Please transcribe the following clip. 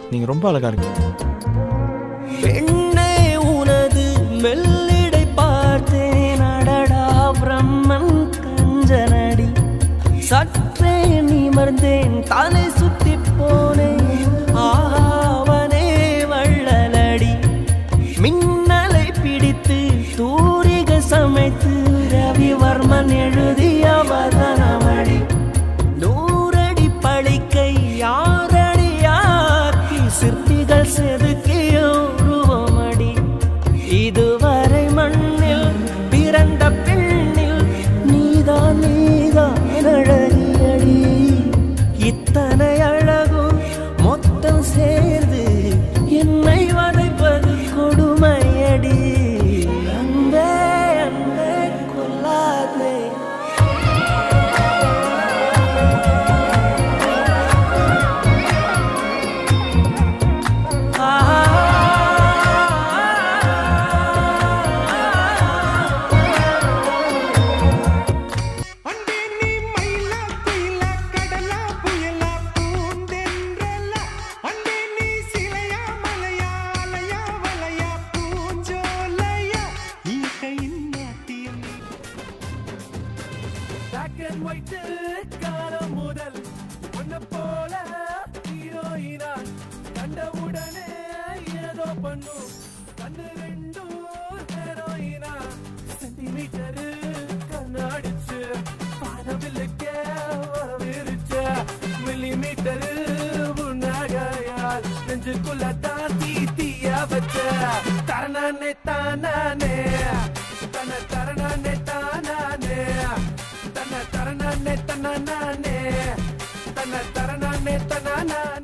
நீங்கள் ரொம்ப அழகாக இருக்கீங்க பெண்ணே உனது மெல்லிடை பார்த்தேன் அடடா பிரம்மன் கஞ்சனடி சற்றே நிமர்ந்தேன் தலை சுத்தி போனேன் ஆவனே வள்ளலடி மின்னலை பிடித்து தூரிக சமைத்து ரவிவர்மன் எழுதிய வதனமடி நூறடி பழிக்கை யாரடியாக்கி சிற்பிகள் செதுக்கிய உருவமடி இதுவரை மண்ணில் பிறந்த பெண்ணில் நீதான் நீதான் அழகியடி இத்தனை அழகும் மொத்தம் சேர்ந்து என்னை வதைப்பது கொடுமையடி அன்பே அன்பே கொல்லாதே அண்டே நீ மயிலா குயிலா கடலா புயலா பூந்தென்றலா அண்டே நீ சிலையா மலையா அலையா வலையா பூஞ்சோலையா இயற்கையின் நாட்டியம் Black and white காலம் முதல் உன்னை போல ஹீரோயினா கண்டவுடனே ஏதோ பண்ணும் கண்ணு ரெண்டும் ஹீரோயினா சென்டிமீட்டர் கண்ணாடிச்சு பணவில்லுக்கே வரவிருச்சு மில்லிமீட்டர் உன்னகையால் நெஞ்சுக்குள்ள தான் தீ தீய வச்ச தரணே தானே தன தரணே தானே தன்ன தரணே தன்னானே தன்ன தரணே தன்னானே